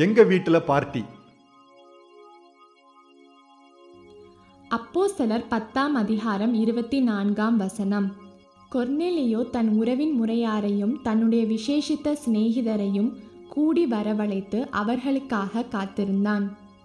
எங்க வீட்டுல பார்ட்டி அப்போஸ்தலர் பத்தாம் அதிகாரம் இருபத்தி நான்காம் வசனம் கொர்நேலியோ தன் உறவின் முறையாரையும் தன்னுடைய விசேஷித்த சிநேகிதரையும் கூடி வரவழைத்து அவர்களுக்காக காத்திருந்தான்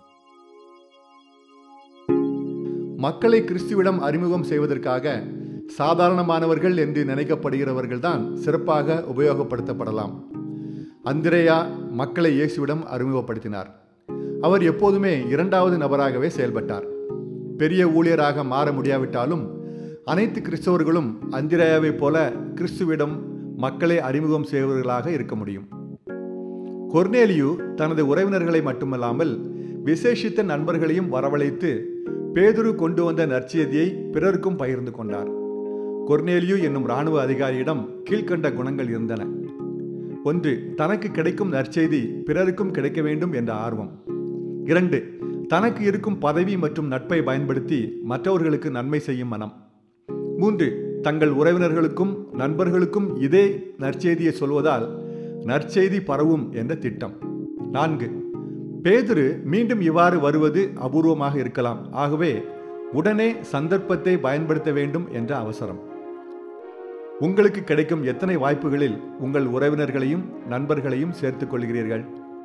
மக்களை கிறிஸ்துவிடம் அறிமுகம் செய்வதற்காக சாதாரணமானவர்கள் என்று நினைக்கப்படுகிறவர்கள்தான் சிறப்பாக உபயோகப்படுத்தப்படலாம் அந்திரேயா மக்களை இயேசுவிடம் அறிமுகப்படுத்தினார் அவர் எப்போதுமே இரண்டாவது நபராகவே செயல்பட்டார் பெரிய ஊழியராக மாற முடியாவிட்டாலும் அனைத்து கிறிஸ்தவர்களும் அந்திரேயாவைப் போல கிறிஸ்துவிடம் மக்களை அறிமுகம் செய்வர்களாக இருக்க முடியும் கொர்னேலியு தனது உறவினர்களை மட்டுமல்லாமல் விசேஷித்த நண்பர்களையும் வரவழைத்து பேதுரு கொண்டு வந்த நற்செய்தியை பிறருக்கும் பகிர்ந்து கொண்டார் கொர்னேலியு என்னும் இராணுவ அதிகாரியிடம் கீழ்க்கண்ட குணங்கள் இருந்தன ஒன்று தனக்கு கிடைக்கும் நற்செய்தி பிறருக்கும் கிடைக்க வேண்டும் என்ற ஆர்வம் இரண்டு தனக்கு இருக்கும் பதவி மற்றும் நட்பை பயன்படுத்தி மற்றவர்களுக்கு நன்மை செய்யும் மனம் மூன்று தங்கள் உறவினர்களுக்கும் நண்பர்களுக்கும் இதே நற்செய்தியை சொல்வதால் நற்செய்தி பரவும் என்ற திட்டம் நான்கு பேதுரு மீண்டும் இவ்வாறு வருவது அபூர்வமாக இருக்கலாம் ஆகவே உடனே சந்தர்ப்பத்தை பயன்படுத்த வேண்டும் என்ற அவசரம் உங்களுக்கு கிடைக்கும் எத்தனை வாய்ப்புகளில் உங்கள் உறவினர்களையும் நண்பர்களையும் சேர்த்துக் கொள்கிறீர்கள்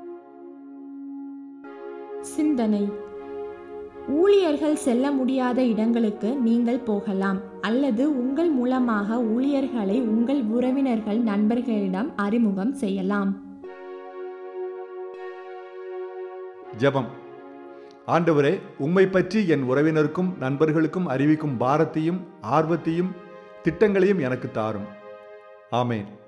சிந்தனை ஊழியர்கள் செல்ல முடியாத இடங்களுக்கு நீங்கள் போகலாம் அல்லது உங்கள் மூலமாக ஊழியர்களை உங்கள் உறவினர்கள் நண்பர்களிடம் அறிமுகம் செய்யலாம் ஜெபம் ஆண்டவரே உம்மை பற்றி என் உறவினருக்கும் நண்பர்களுக்கும் அறிவிக்கும் பாரத்தையும் ஆர்வத்தையும் திட்டங்களையும் எனக்கு தாரும் ஆமேன்